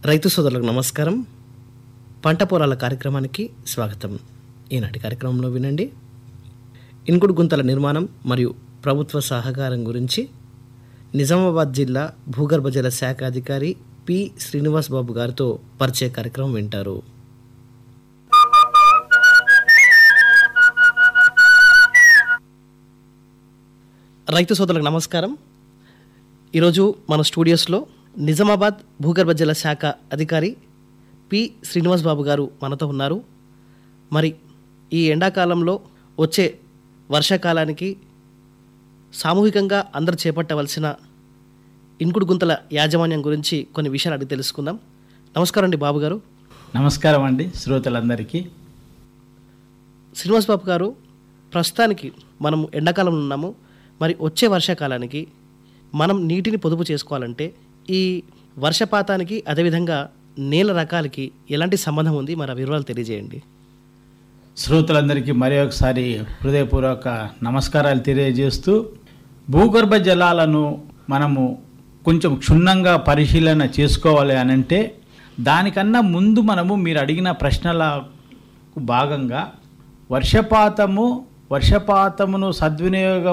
రైతు సోదరులకు నమస్కారం పంట పొలాల కార్యక్రమానికి స్వాగతం ఈనాటి కార్యక్రమంలో వినండి ఇన్కుడు గుంతల నిర్మాణం మరియు ప్రభుత్వ సహకారం గురించి నిజామాబాద్ జిల్లా భూగర్భ జల శాఖ అధికారి పి శ్రీనివాస్ బాబు గారితో పరిచయ కార్యక్రమం వింటారు రైతు సోదరులకు నమస్కారం ఈరోజు మన స్టూడియోస్లో నిజామాబాద్ భూగర్భ జల శాఖ అధికారి పి శ్రీనివాస్ బాబు గారు మనతో ఉన్నారు మరి ఈ ఎండాకాలంలో వచ్చే వర్షాకాలానికి సామూహికంగా అందరూ చేపట్టవలసిన ఇంకుడు గుంతల యాజమాన్యం గురించి కొన్ని విషయాలు అడిగి తెలుసుకుందాం నమస్కారం అండి బాబు గారు నమస్కారం అండి శ్రోతలందరికీ శ్రీనివాస్ బాబు గారు ప్రస్తుతానికి మనం ఎండాకాలంలో ఉన్నాము మరి వచ్చే వర్షాకాలానికి మనం నీటిని పొదుపు చేసుకోవాలంటే ఈ వర్షపాతానికి అదేవిధంగా నేల రకాలకి ఎలాంటి సంబంధం ఉంది మరి ఆ వివరాలు తెలియజేయండి శ్రోతలందరికీ మరి ఒకసారి హృదయపూర్వక నమస్కారాలు తెలియజేస్తూ భూగర్భ జలాలను మనము కొంచెం క్షుణ్ణంగా పరిశీలన చేసుకోవాలి అని అంటే దానికన్నా ముందు మనము మీరు అడిగిన ప్రశ్నలకు భాగంగా వర్షపాతము వర్షపాతమును సద్వినియోగం